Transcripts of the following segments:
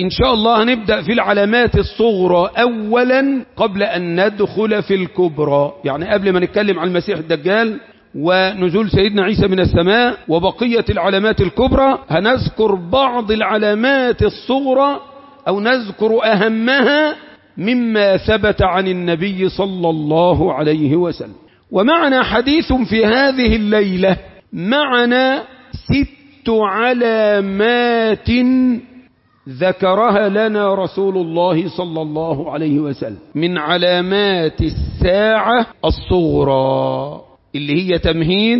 فإن شاء الله هنبدأ في العلامات الصغرى أولا قبل أن ندخل في الكبرى يعني قبل ما نتكلم عن المسيح الدجال ونزول سيدنا عيسى من السماء وبقية العلامات الكبرى هنذكر بعض العلامات الصغرى أو نذكر أهمها مما ثبت عن النبي صلى الله عليه وسلم ومعنا حديث في هذه الليلة معنا ست علامات ذكرها لنا رسول الله صلى الله عليه وسلم من علامات الساعة الصغرى اللي هي تمهيد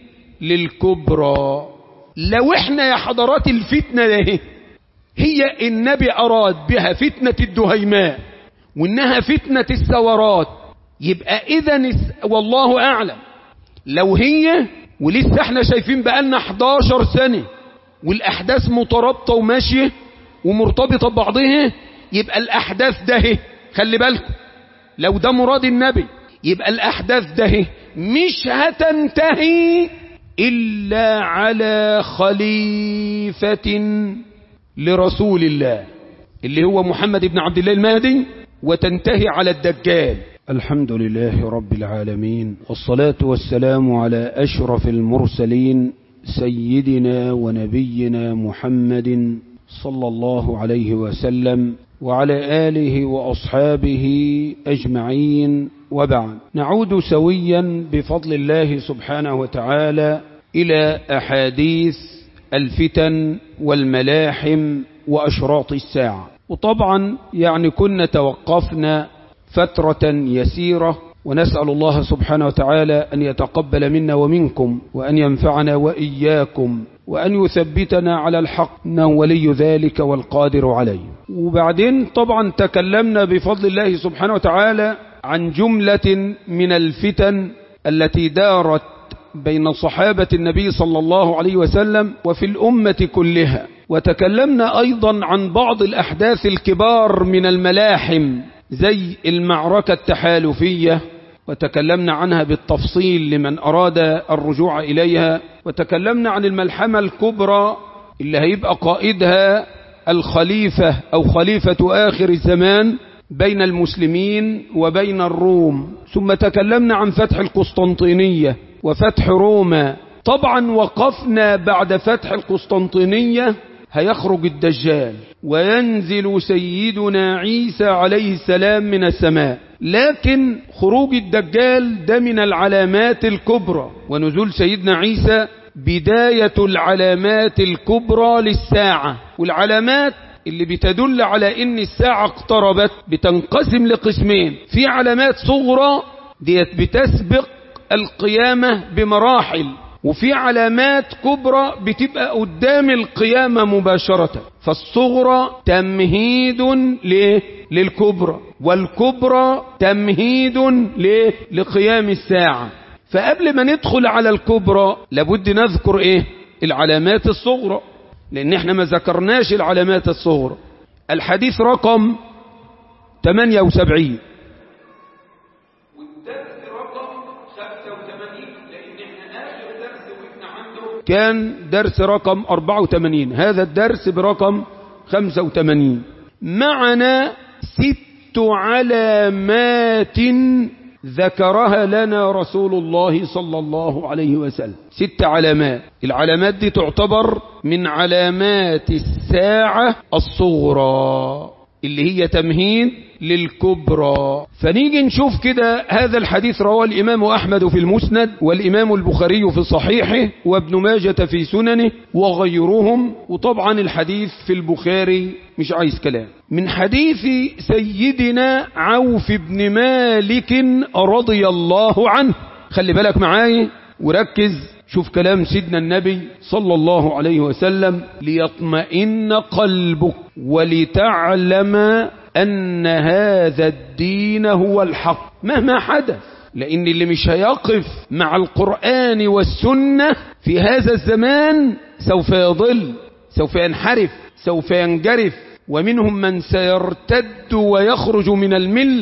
للكبرى لو احنا يا حضرات الفتنة ده هي النبي أراد بها فتنة الدهيماء وإنها فتنة الثورات يبقى إذا والله أعلم لو هي ولسه احنا شايفين بقالنا 11 سنة والأحداث مترابطة وماشية ومرتبطة ببعضها يبقى الأحداث ده خلي بالكم لو ده مراد النبي يبقى الأحداث ده مش هتنتهي إلا على خليفة لرسول الله اللي هو محمد بن عبد الله المهدي وتنتهي على الدجال الحمد لله رب العالمين والصلاة والسلام على أشرف المرسلين سيدنا ونبينا محمد صلى الله عليه وسلم وعلى آله وأصحابه أجمعين وبعد نعود سويا بفضل الله سبحانه وتعالى إلى أحاديث الفتن والملاحم وأشراط الساعة وطبعا يعني كنا توقفنا فترة يسيرة ونسأل الله سبحانه وتعالى أن يتقبل منا ومنكم وأن ينفعنا وإياكم وأن يثبتنا على الحق إنه ولي ذلك والقادر عليه وبعدين طبعا تكلمنا بفضل الله سبحانه وتعالى عن جملة من الفتن التي دارت بين صحابة النبي صلى الله عليه وسلم وفي الأمة كلها وتكلمنا أيضا عن بعض الأحداث الكبار من الملاحم زي المعركة التحالفية وتكلمنا عنها بالتفصيل لمن أراد الرجوع إليها وتكلمنا عن الملحمة الكبرى اللي هيبقى قائدها الخليفة أو خليفة آخر الزمان بين المسلمين وبين الروم ثم تكلمنا عن فتح القسطنطينية وفتح روما طبعا وقفنا بعد فتح القسطنطينية هيخرج الدجال وينزل سيدنا عيسى عليه السلام من السماء لكن خروج الدجال ده من العلامات الكبرى ونزول سيدنا عيسى بداية العلامات الكبرى للساعة والعلامات اللي بتدل على ان الساعة اقتربت بتنقسم لقسمين في علامات صغرى ديت بتسبق القيامة بمراحل وفي علامات كبرى بتبقى قدام القيامة مباشرة فالصغرى تمهيد ليه؟ للكبرى والكبرى تمهيد ليه؟ لقيام الساعة فقبل ما ندخل على الكبرى لابد نذكر ايه العلامات الصغرى لان احنا ما ذكرناش العلامات الصغرى الحديث رقم 78 كان درس رقم 84 هذا الدرس برقم 85 معنا ست علامات ذكرها لنا رسول الله صلى الله عليه وسلم ست علامات العلامات دي تعتبر من علامات الساعة الصغرى اللي هي تمهيد للكبرى فنيجي نشوف كده هذا الحديث رواه الإمام أحمد في المسند والإمام البخاري في صحيحه وابن ماجة في سننه وغيرهم وطبعا الحديث في البخاري مش عايز كلام من حديث سيدنا عوف بن مالك رضي الله عنه خلي بالك معاي وركز شوف كلام سيدنا النبي صلى الله عليه وسلم ليطمئن قلبك ولتعلم أن هذا الدين هو الحق مهما حدث لأن اللي مش هيقف مع القرآن والسنة في هذا الزمان سوف يضل سوف ينحرف سوف ينجرف ومنهم من سيرتد ويخرج من الملة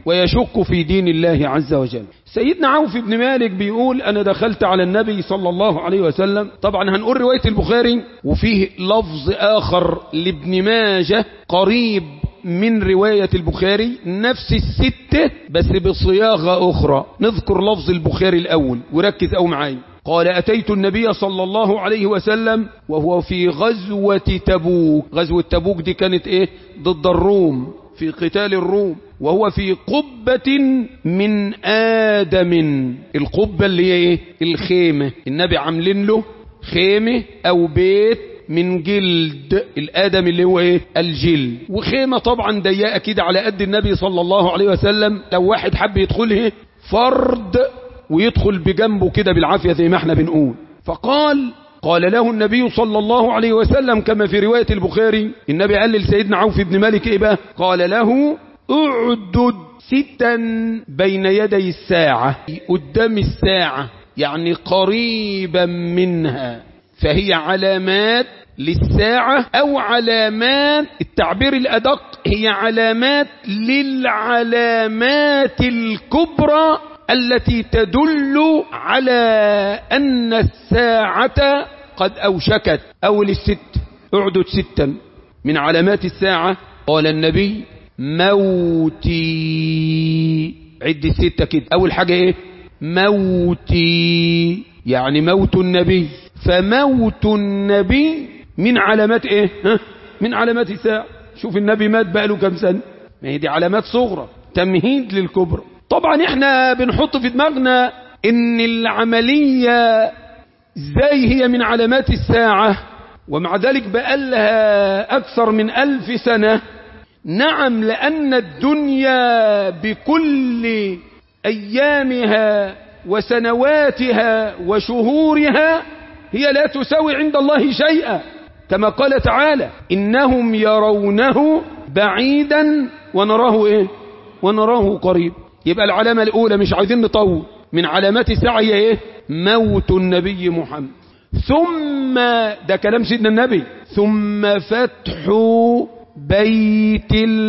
ويشك في دين الله عز وجل سيدنا عوف بن مالك بيقول أنا دخلت على النبي صلى الله عليه وسلم طبعا هنقول رواية البخاري وفيه لفظ آخر لابن ماجه قريب من رواية البخاري نفس الستة بس بصياغة أخرى نذكر لفظ البخاري الأول وركز أو معاي قال أتيت النبي صلى الله عليه وسلم وهو في غزوة تبوك غزوة تبوك دي كانت إيه ضد الروم في قتال الروم وهو في قبة من آدم القبة اللي هي إيه الخيمة النبي عاملين له خيمة أو بيت من جلد الآدم اللي هو ايه الجلد وخيمة طبعا ضيقة كده على قد النبي صلى الله عليه وسلم لو واحد حب يدخله فرد ويدخل بجنبه كده بالعافية زي ما احنا بنقول فقال قال له النبي صلى الله عليه وسلم كما في رواية البخاري النبي قال لسيدنا عوف بن مالك ايه بقى قال له اعدد ستا بين يدي الساعة قدام الساعة يعني قريبا منها فهي علامات للساعة أو علامات التعبير الأدق هي علامات للعلامات الكبرى التي تدل على أن الساعة قد أوشكت أول الست اعدد ستا من علامات الساعة قال النبي موتي عد الستة كده أول حاجة إيه موتي يعني موت النبي فموت النبي من علامات ايه ها؟ من علامات الساعة شوف النبي مات بقاله كم سنة ما هي دي علامات صغرى تمهيد للكبرى طبعا احنا بنحط في دماغنا ان العملية زي هي من علامات الساعة ومع ذلك بقالها اكثر من الف سنة نعم لان الدنيا بكل ايامها وسنواتها وشهورها هي لا تساوي عند الله شيئا كما قال تعالى إنهم يرونه بعيدا ونراه إيه ونراه قريب يبقى العلامة الأولى مش عايزين نطول من علامات الساعة هي إيه موت النبي محمد ثم ده كلام سيدنا النبي ثم فتح بيت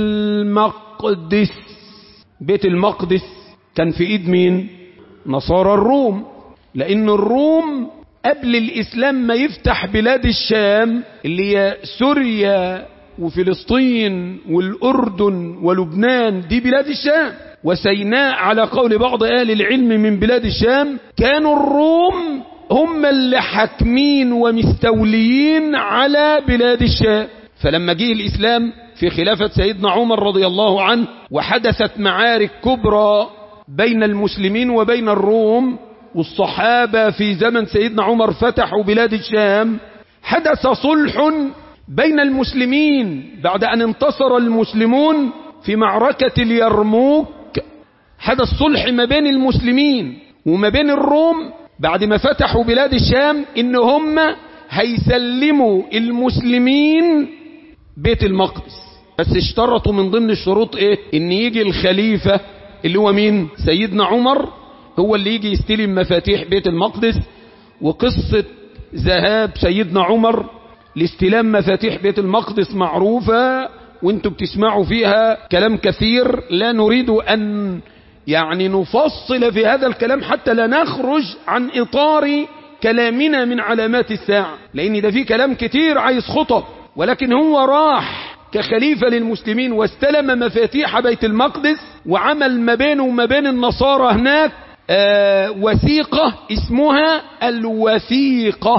المقدس بيت المقدس كان في ايد مين نصارى الروم لان الروم قبل الإسلام ما يفتح بلاد الشام اللي هي سوريا وفلسطين والأردن ولبنان دي بلاد الشام وسيناء على قول بعض أهل العلم من بلاد الشام كانوا الروم هم اللي حاكمين ومستوليين على بلاد الشام فلما جه الإسلام في خلافة سيدنا عمر رضي الله عنه وحدثت معارك كبرى بين المسلمين وبين الروم والصحابة في زمن سيدنا عمر فتحوا بلاد الشام حدث صلح بين المسلمين بعد أن انتصر المسلمون في معركة اليرموك حدث صلح ما بين المسلمين وما بين الروم بعد ما فتحوا بلاد الشام إن هم هيسلموا المسلمين بيت المقدس بس اشترطوا من ضمن الشروط ايه ان يجي الخليفة اللي هو مين سيدنا عمر هو اللي يجي يستلم مفاتيح بيت المقدس وقصة ذهاب سيدنا عمر لاستلام مفاتيح بيت المقدس معروفة وانتم بتسمعوا فيها كلام كثير لا نريد أن يعني نفصل في هذا الكلام حتى لا نخرج عن إطار كلامنا من علامات الساعة لأن ده فيه كلام كتير عايز خطب ولكن هو راح كخليفة للمسلمين واستلم مفاتيح بيت المقدس وعمل ما بينه وما بين النصارى هناك آه وثيقة اسمها الوثيقة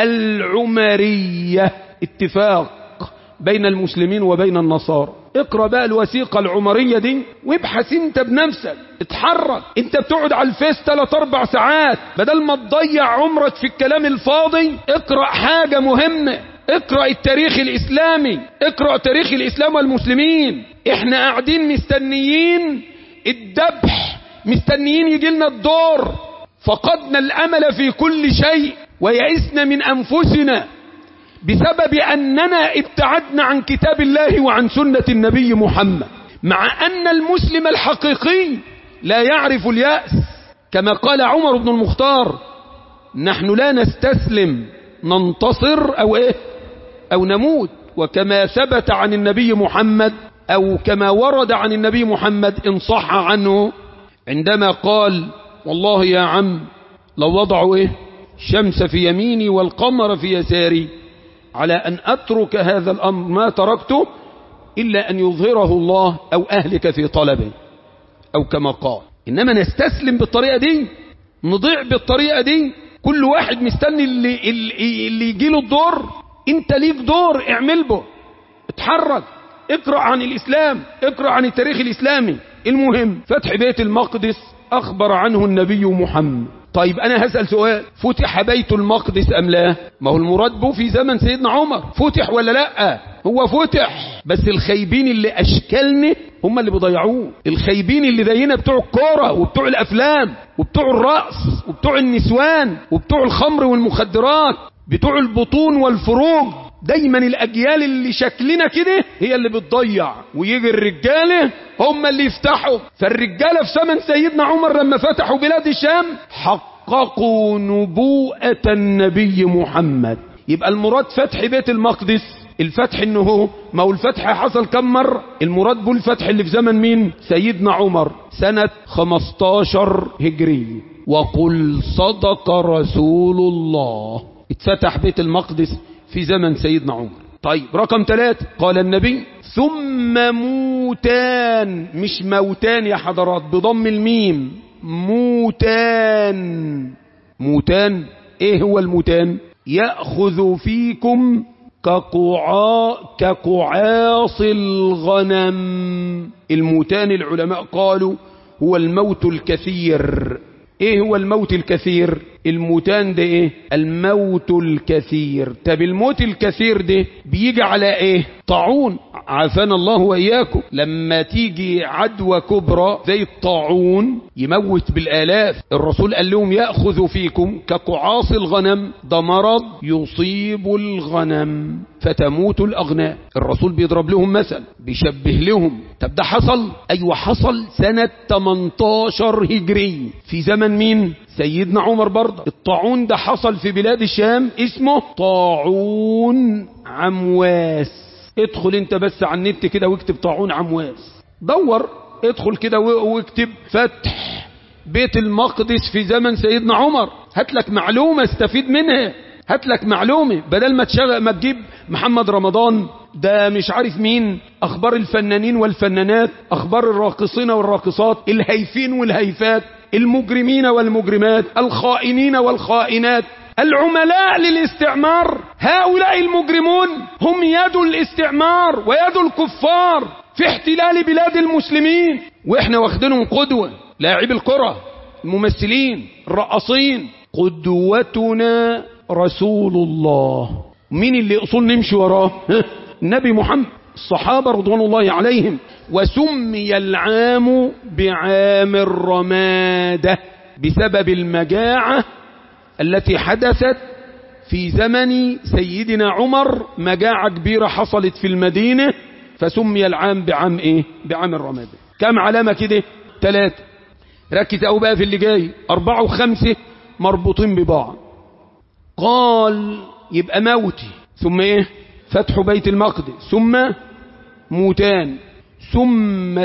العمرية اتفاق بين المسلمين وبين النصارى اقرأ بقى الوثيقة العمرية دي وابحث انت بنفسك اتحرك انت بتقعد على الفيس 3 4 ساعات بدل ما تضيع عمرك في الكلام الفاضي اقرأ حاجة مهمة اقرأ التاريخ الاسلامي اقرأ تاريخ الاسلام والمسلمين احنا قاعدين مستنيين الذبح مستنيين يجي لنا الدور فقدنا الامل في كل شيء ويئسنا من انفسنا بسبب اننا ابتعدنا عن كتاب الله وعن سنة النبي محمد مع ان المسلم الحقيقي لا يعرف اليأس كما قال عمر بن المختار نحن لا نستسلم ننتصر او ايه او نموت وكما ثبت عن النبي محمد أو كما ورد عن النبي محمد إن صح عنه عندما قال والله يا عم لو وضعوا إيه الشمس في يميني والقمر في يساري على أن أترك هذا الأمر ما تركته إلا أن يظهره الله أو أهلك في طلبه أو كما قال إنما نستسلم بالطريقة دي نضيع بالطريقة دي كل واحد مستني اللي, اللي, اللي يجيله الدور انت ليك دور اعمل به اتحرك اقرأ عن الإسلام اقرأ عن التاريخ الإسلامي المهم فتح بيت المقدس أخبر عنه النبي محمد طيب أنا هسأل سؤال فتح بيت المقدس أم لا ما هو المراد به في زمن سيدنا عمر فتح ولا لا هو فتح بس الخيبين اللي أشكلنا هم اللي بيضيعوه الخيبين اللي زينا بتوع الكورة وبتوع الأفلام وبتوع الرأس وبتوع النسوان وبتوع الخمر والمخدرات بتوع البطون والفروج دايما الاجيال اللي شكلنا كده هي اللي بتضيع ويجي الرجاله هم اللي يفتحوا فالرجاله في زمن سيدنا عمر لما فتحوا بلاد الشام حققوا نبوءه النبي محمد يبقى المراد فتح بيت المقدس الفتح انه هو ما هو الفتح حصل كم مرة المراد بو الفتح اللي في زمن مين سيدنا عمر سنة 15 هجري وقل صدق رسول الله اتفتح بيت المقدس في زمن سيدنا عمر طيب رقم ثلاثة قال النبي ثم موتان مش موتان يا حضرات بضم الميم موتان موتان ايه هو الموتان يأخذ فيكم كقعا كقعاص الغنم الموتان العلماء قالوا هو الموت الكثير ايه هو الموت الكثير الموتان ده ايه الموت الكثير طب الموت الكثير ده بيجي على ايه طاعون عافانا الله واياكم لما تيجي عدوى كبرى زي الطاعون يموت بالالاف الرسول قال لهم ياخذ فيكم كقعاص الغنم ده مرض يصيب الغنم فتموت الاغنام الرسول بيضرب لهم مثل بيشبه لهم طب ده حصل ايوه حصل سنه 18 هجري في زمن مين سيدنا عمر برضه الطاعون ده حصل في بلاد الشام اسمه طاعون عمواس ادخل انت بس على النت كده واكتب طاعون عمواس دور ادخل كده واكتب فتح بيت المقدس في زمن سيدنا عمر هات لك معلومة استفيد منها هات لك معلومة بدل ما تشغل ما تجيب محمد رمضان ده مش عارف مين اخبار الفنانين والفنانات اخبار الراقصين والراقصات الهيفين والهيفات المجرمين والمجرمات الخائنين والخائنات العملاء للاستعمار هؤلاء المجرمون هم يد الاستعمار ويد الكفار في احتلال بلاد المسلمين واحنا واخدينهم قدوة لاعبي الكرة الممثلين الرقاصين قدوتنا رسول الله مين اللي اصول نمشي وراه النبي محمد الصحابة رضوان الله عليهم وسمي العام بعام الرمادة بسبب المجاعة التي حدثت في زمن سيدنا عمر مجاعة كبيرة حصلت في المدينة فسمي العام بعام ايه بعام الرمادة كم علامة كده ثلاثة ركز او بقى في اللي جاي اربعة وخمسة مربوطين ببعض قال يبقى موتي ثم ايه فتح بيت المقدس ثم موتان ثم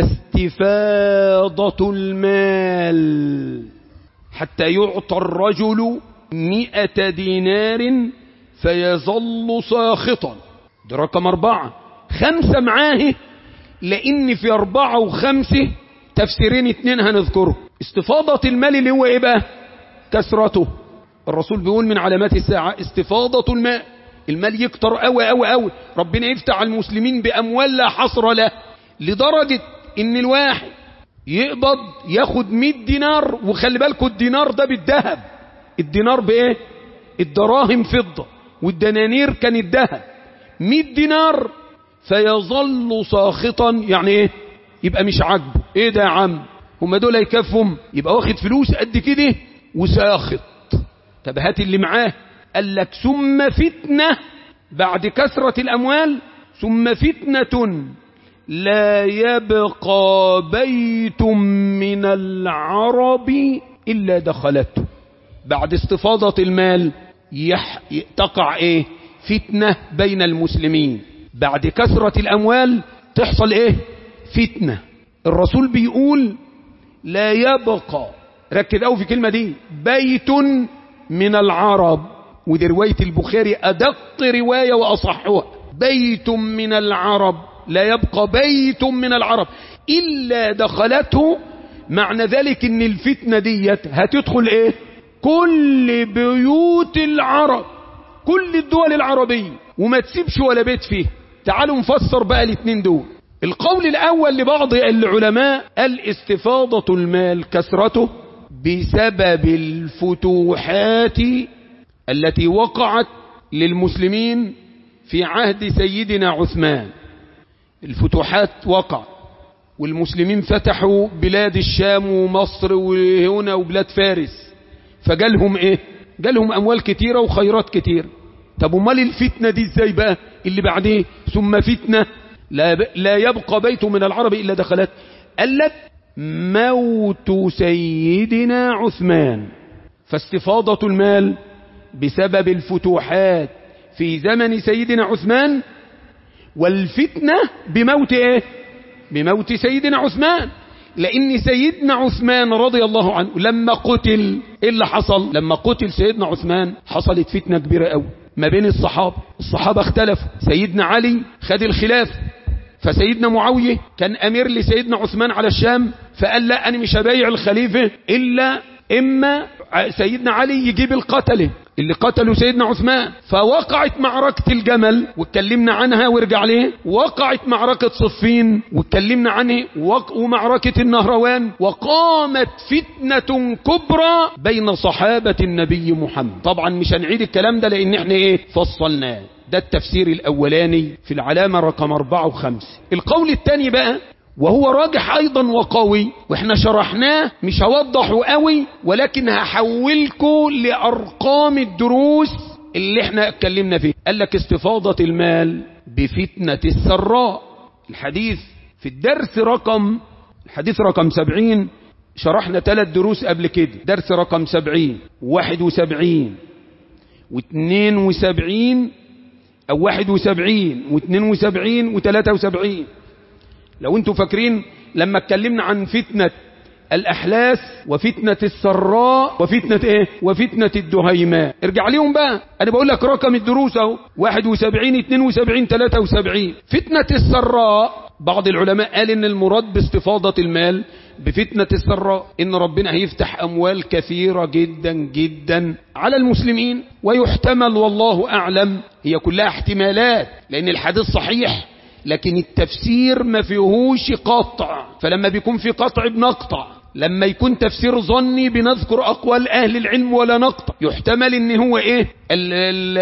استفاضة المال حتى يعطى الرجل مئة دينار فيظل ساخطا ده رقم أربعة خمسة معاه لأن في أربعة وخمسة تفسيرين اتنين هنذكره استفاضة المال اللي هو ايه بقى كسرته الرسول بيقول من علامات الساعة استفاضة الماء المال يكتر قوي قوي قوي ربنا يفتح على المسلمين بأموال لا حصر له لدرجة ان الواحد يقبض ياخد 100 دينار وخلي بالكم الدينار ده بالذهب الدينار بايه الدراهم فضة والدنانير كان الذهب 100 دينار فيظل ساخطا يعني ايه يبقى مش عاجبه ايه ده يا عم هم دول يكفهم يبقى واخد فلوس قد كده وساخط طب هات اللي معاه قال لك ثم فتنة بعد كثرة الأموال ثم فتنة لا يبقى بيت من العرب إلا دخلته بعد استفاضة المال يح... تقع ايه فتنة بين المسلمين بعد كثرة الأموال تحصل ايه فتنة الرسول بيقول لا يبقى ركز قوي في كلمة دي بيت من العرب ودي رواية البخاري أدق رواية وأصحها بيت من العرب لا يبقى بيت من العرب إلا دخلته معنى ذلك ان الفتنة ديت هتدخل ايه كل بيوت العرب كل الدول العربية وما تسيبش ولا بيت فيه تعالوا نفسر بقى الاثنين دول القول الاول لبعض العلماء الاستفاضة المال كثرته بسبب الفتوحات التي وقعت للمسلمين في عهد سيدنا عثمان الفتوحات وقع والمسلمين فتحوا بلاد الشام ومصر وهنا وبلاد فارس فجالهم ايه جالهم اموال كتيرة وخيرات كتير طب امال الفتنة دي ازاي بقى اللي بعديه ثم فتنة لا, لا يبقى بيت من العرب الا دخلت قالت موت سيدنا عثمان فاستفاضة المال بسبب الفتوحات في زمن سيدنا عثمان والفتنة بموت ايه بموت سيدنا عثمان لان سيدنا عثمان رضي الله عنه لما قتل ايه اللي حصل لما قتل سيدنا عثمان حصلت فتنة كبيرة قوي ما بين الصحابة الصحابة اختلفوا سيدنا علي خد الخلافة فسيدنا معاوية كان امير لسيدنا عثمان على الشام فقال لا انا مش هبايع الخليفة الا اما سيدنا علي يجيب القتله اللي قتلوا سيدنا عثمان فوقعت معركة الجمل واتكلمنا عنها وارجع ليه وقعت معركة صفين واتكلمنا عنه ومعركة النهروان وقامت فتنة كبرى بين صحابة النبي محمد طبعا مش هنعيد الكلام ده لان احنا ايه فصلناه ده التفسير الاولاني في العلامة رقم اربعة وخمسة القول الثاني بقى وهو راجح ايضا وقوي واحنا شرحناه مش هوضحه قوي ولكن هحولكم لارقام الدروس اللي احنا اتكلمنا فيه قال لك استفاضة المال بفتنة السراء الحديث في الدرس رقم الحديث رقم سبعين شرحنا ثلاث دروس قبل كده درس رقم سبعين واحد وسبعين واثنين وسبعين او واحد وسبعين واثنين وسبعين وثلاثة وسبعين لو انتوا فاكرين لما اتكلمنا عن فتنة الأحلاس وفتنة السراء وفتنة ايه وفتنة الدهيماء ارجع ليهم بقى انا بقول لك رقم الدروس اهو 71 72 73 فتنة السراء بعض العلماء قال ان المراد باستفاضة المال بفتنة السراء ان ربنا هيفتح اموال كثيرة جدا جدا على المسلمين ويحتمل والله اعلم هي كلها احتمالات لان الحديث صحيح لكن التفسير ما فيهوش قطع فلما بيكون في قطع بنقطع لما يكون تفسير ظني بنذكر أقوال أهل العلم ولا نقطع يحتمل ان هو ايه ال ال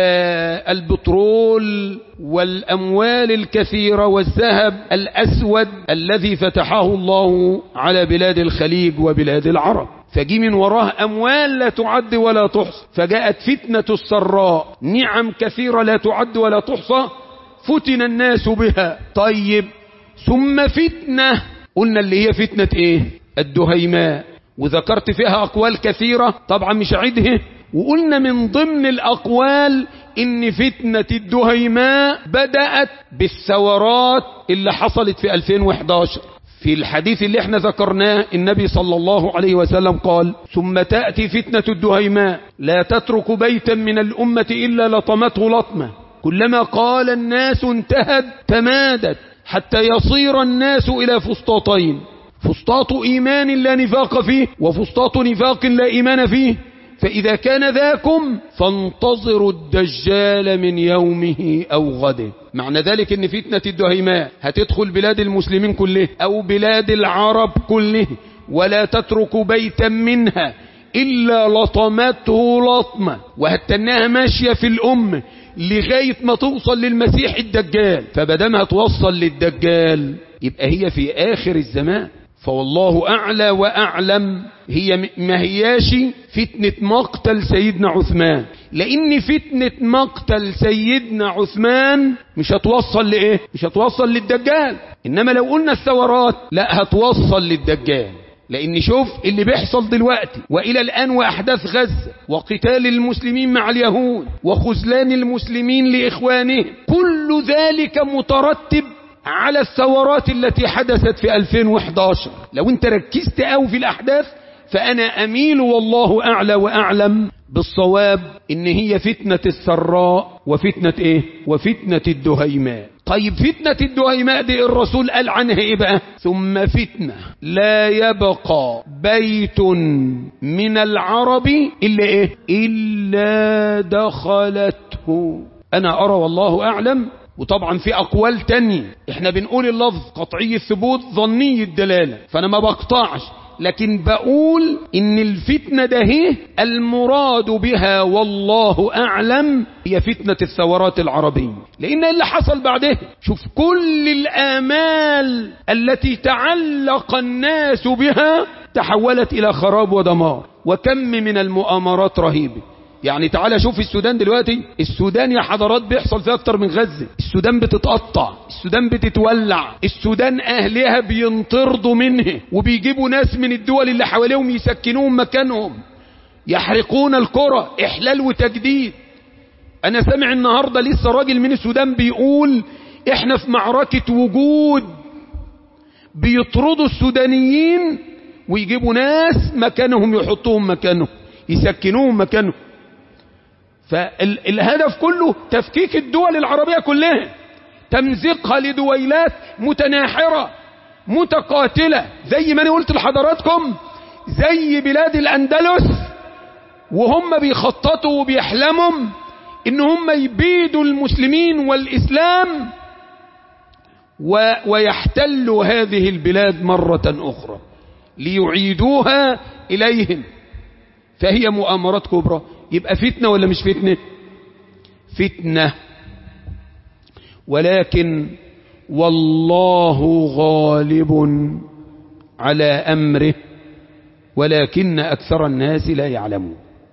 البترول والأموال الكثيرة والذهب الأسود الذي فتحه الله على بلاد الخليج وبلاد العرب فجي من وراه أموال لا تعد ولا تحصى فجاءت فتنة السراء نعم كثيرة لا تعد ولا تحصى فتن الناس بها طيب ثم فتنة قلنا اللي هي فتنة ايه الدهيماء وذكرت فيها اقوال كثيرة طبعا مش عيدها وقلنا من ضمن الاقوال ان فتنة الدهيماء بدأت بالثورات اللي حصلت في 2011 في الحديث اللي احنا ذكرناه النبي صلى الله عليه وسلم قال ثم تأتي فتنة الدهيماء لا تترك بيتا من الأمة إلا لطمته لطمة كلما قال الناس انتهت تمادت حتى يصير الناس إلى فسطاطين فسطاط إيمان لا نفاق فيه وفسطاط نفاق لا إيمان فيه فإذا كان ذاكم فانتظروا الدجال من يومه أو غده معنى ذلك ان فتنة الدهيماء هتدخل بلاد المسلمين كله أو بلاد العرب كله ولا تترك بيتا منها إلا لطمته لطمة وهتناها ماشية في الأم لغاية ما توصل للمسيح الدجال فبدمها توصل للدجال يبقى هي في آخر الزمان فوالله أعلى وأعلم هي ما هياش فتنة مقتل سيدنا عثمان لأن فتنة مقتل سيدنا عثمان مش هتوصل لإيه مش هتوصل للدجال إنما لو قلنا الثورات لا هتوصل للدجال لان شوف اللي بيحصل دلوقتي والى الان واحداث غزة وقتال المسلمين مع اليهود وخذلان المسلمين لاخوانهم كل ذلك مترتب على الثورات التي حدثت في 2011 لو انت ركزت قوي في الأحداث فأنا أميل والله أعلى وأعلم بالصواب إن هي فتنة السراء وفتنة إيه وفتنة الدهيماء طيب فتنة الدهيماء دي الرسول قال عنها إيه بقى ثم فتنة لا يبقى بيت من العرب إلا إيه إلا دخلته أنا أرى والله أعلم وطبعا في أقوال تانية احنا بنقول اللفظ قطعي الثبوت ظني الدلالة فأنا ما بقطعش لكن بقول ان الفتنة ده هي المراد بها والله اعلم هي فتنة الثورات العربية لان اللي حصل بعدها شوف كل الامال التي تعلق الناس بها تحولت الى خراب ودمار وكم من المؤامرات رهيبة يعني تعالى شوف السودان دلوقتي السودان يا حضرات بيحصل فيها اكتر من غزة السودان بتتقطع السودان بتتولع السودان اهلها بينطردوا منه وبيجيبوا ناس من الدول اللي حواليهم يسكنوهم مكانهم يحرقون القرى احلال وتجديد انا سامع النهاردة لسه راجل من السودان بيقول احنا في معركة وجود بيطردوا السودانيين ويجيبوا ناس مكانهم يحطوهم مكانهم يسكنوهم مكانهم فالهدف كله تفكيك الدول العربية كلها تمزيقها لدويلات متناحرة متقاتلة زي ما انا قلت لحضراتكم زي بلاد الاندلس وهم بيخططوا وبيحلموا ان هم يبيدوا المسلمين والاسلام و ويحتلوا هذه البلاد مرة اخرى ليعيدوها اليهم فهي مؤامرات كبرى يبقى فتنة ولا مش فتنة فتنة ولكن والله غالب على أمره ولكن أكثر الناس لا يعلمون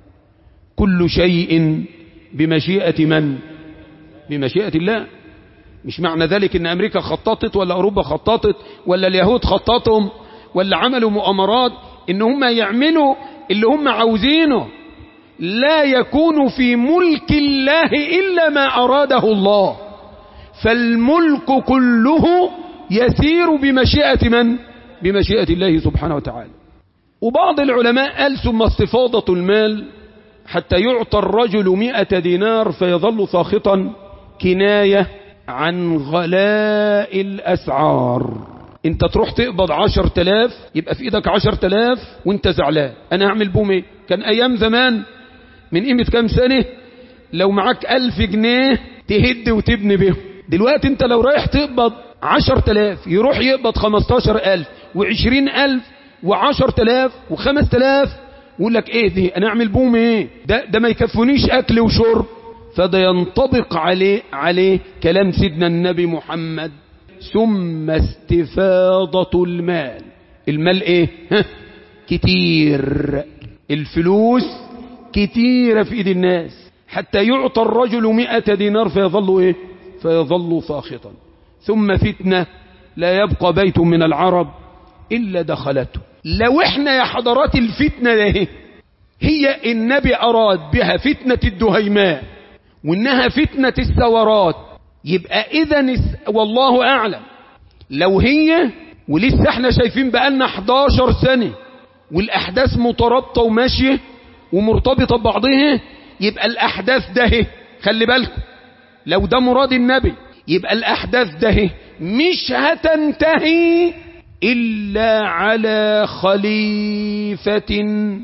كل شيء بمشيئة من بمشيئة الله مش معنى ذلك ان امريكا خططت ولا اوروبا خططت ولا اليهود خططهم ولا عملوا مؤامرات ان هم يعملوا اللي هم عاوزينه لا يكون في ملك الله إلا ما أراده الله فالملك كله يسير بمشيئة من؟ بمشيئة الله سبحانه وتعالى وبعض العلماء قال ثم استفاضة المال حتى يعطى الرجل مئة دينار فيظل ساخطا كناية عن غلاء الأسعار انت تروح تقبض عشر تلاف يبقى في ايدك عشر تلاف وانت زعلان انا اعمل بوم ايه كان ايام زمان من قيمة كام سنة لو معاك ألف جنيه تهد وتبني بيهم دلوقتي انت لو رايح تقبض عشر تلاف يروح يقبض خمستاشر ألف وعشرين ألف وعشر تلاف وخمس تلاف يقول لك ايه دي انا اعمل بوم ايه ده, ده ما يكفونيش اكل وشرب فده ينطبق عليه عليه كلام سيدنا النبي محمد ثم استفاضة المال المال ايه ها كتير الفلوس كتيرة في ايد الناس حتى يعطى الرجل مئة دينار فيظل ايه فيظل ساخطا ثم فتنة لا يبقى بيت من العرب إلا دخلته لو احنا يا حضرات الفتنة ده هي النبي أراد بها فتنة الدهيماء وإنها فتنة الثورات يبقى إذا والله أعلم لو هي ولسه احنا شايفين بقالنا 11 سنة والأحداث مترابطة وماشية ومرتبطة ببعضها يبقى الأحداث ده خلي بالكم لو ده مراد النبي يبقى الأحداث ده مش هتنتهي إلا على خليفة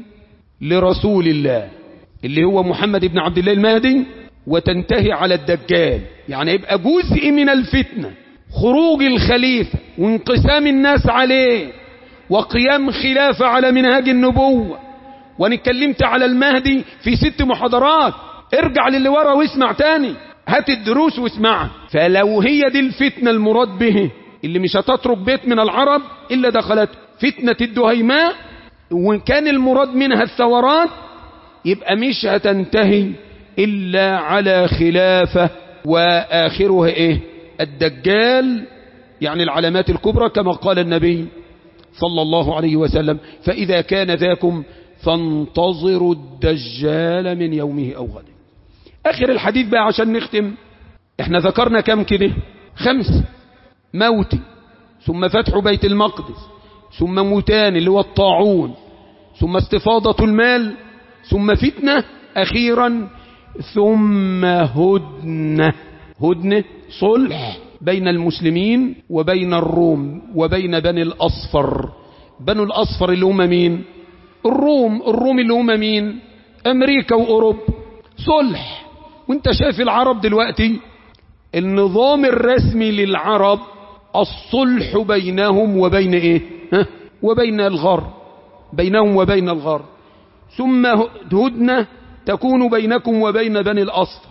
لرسول الله اللي هو محمد بن عبد الله المهدي وتنتهي على الدجال يعني يبقى جزء من الفتنة خروج الخليفة وانقسام الناس عليه وقيام خلافة على منهاج النبوة وانا اتكلمت على المهدي في ست محاضرات ارجع للي ورا واسمع تاني هات الدروس واسمعها فلو هي دي الفتنة المراد به اللي مش هتترك بيت من العرب إلا دخلته فتنة الدهيماء وإن كان المراد منها الثورات يبقى مش هتنتهي إلا على خلافة وآخرها إيه الدجال يعني العلامات الكبرى كما قال النبي صلى الله عليه وسلم فإذا كان ذاكم فانتظروا الدجال من يومه أو غده آخر الحديث بقى عشان نختم احنا ذكرنا كم كده خمس موت ثم فتح بيت المقدس ثم موتان اللي هو الطاعون ثم استفاضة المال ثم فتنة أخيرا ثم هدنة هدنة صلح بين المسلمين وبين الروم وبين بني الأصفر بنو الأصفر اللي هم مين الروم الروم اللي هم مين أمريكا وأوروبا صلح وانت شايف العرب دلوقتي النظام الرسمي للعرب الصلح بينهم وبين ايه ها؟ وبين الغرب بينهم وبين الغرب ثم هدنة تكون بينكم وبين بني الأصفر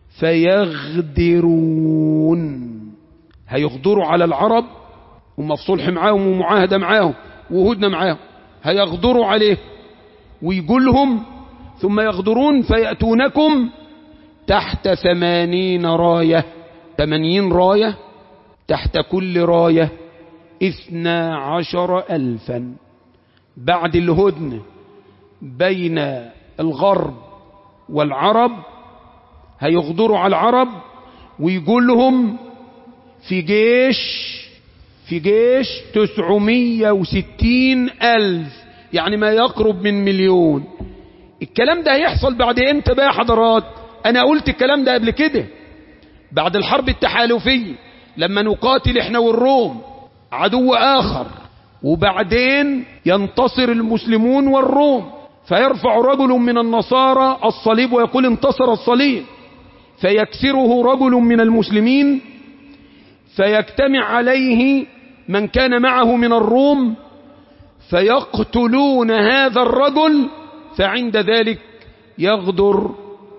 فيغدرون هيغدروا على العرب هم في صلح معاهم ومعاهدة معاهم وهدنة معاهم هيغدروا عليه ويقولهم ثم يغدرون فيأتونكم تحت ثمانين راية ثمانين راية تحت كل راية اثنا عشر ألفا بعد الهدنة بين الغرب والعرب هيغدروا على العرب ويقول لهم في جيش في جيش تسعمية وستين ألف يعني ما يقرب من مليون الكلام ده هيحصل بعد امتى بقى حضرات انا قلت الكلام ده قبل كده بعد الحرب التحالفية لما نقاتل احنا والروم عدو اخر وبعدين ينتصر المسلمون والروم فيرفع رجل من النصارى الصليب ويقول انتصر الصليب فيكسره رجل من المسلمين فيجتمع عليه من كان معه من الروم فيقتلون هذا الرجل فعند ذلك يغدر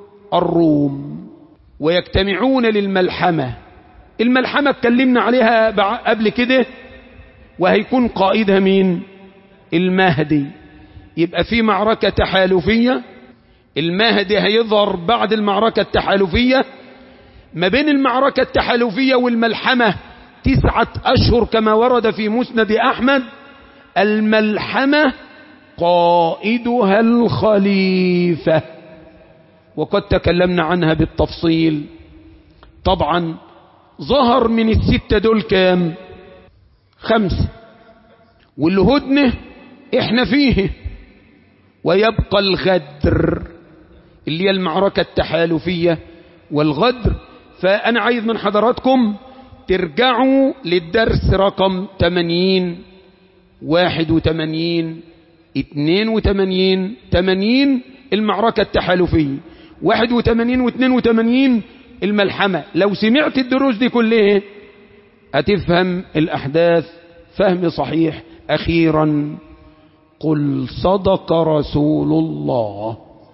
الروم ويجتمعون للملحمة الملحمة اتكلمنا عليها قبل كده وهيكون قائدها مين المهدي يبقى في معركة تحالفية المهدي هيظهر بعد المعركة التحالفية ما بين المعركة التحالفية والملحمة تسعة أشهر كما ورد في مسند أحمد الملحمة قائدها الخليفة وقد تكلمنا عنها بالتفصيل طبعا ظهر من الستة دول كام خمسة والهدنة احنا فيه ويبقى الغدر اللي هي المعركة التحالفية والغدر فأنا عايز من حضراتكم ترجعوا للدرس رقم 80 81 82 80 المعركة التحالفية 81 و 82 الملحمة لو سمعت الدروس دي كلها هتفهم الأحداث فهم صحيح أخيرا قل صدق رسول الله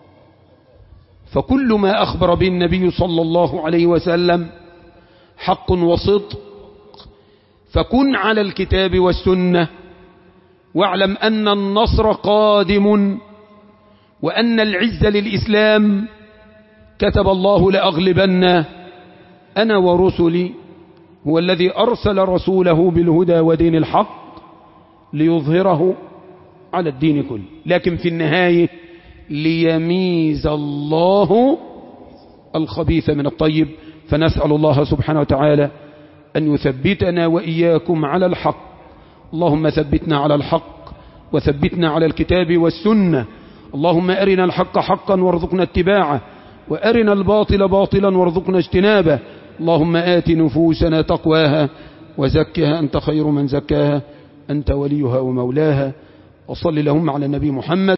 فكل ما أخبر به النبي صلى الله عليه وسلم حق وصدق فكن على الكتاب والسنة واعلم أن النصر قادم وأن العز للإسلام كتب الله لأغلبن أنا ورسلي هو الذي أرسل رسوله بالهدى ودين الحق ليظهره على الدين كله لكن في النهاية ليميز الله الخبيث من الطيب فنسأل الله سبحانه وتعالى أن يثبتنا وإياكم على الحق اللهم ثبتنا على الحق وثبتنا على الكتاب والسنة اللهم أرنا الحق حقا وارزقنا اتباعه وأرنا الباطل باطلا وارزقنا اجتنابه اللهم آت نفوسنا تقواها وزكها أنت خير من زكاها أنت وليها ومولاها وصل لهم على النبي محمد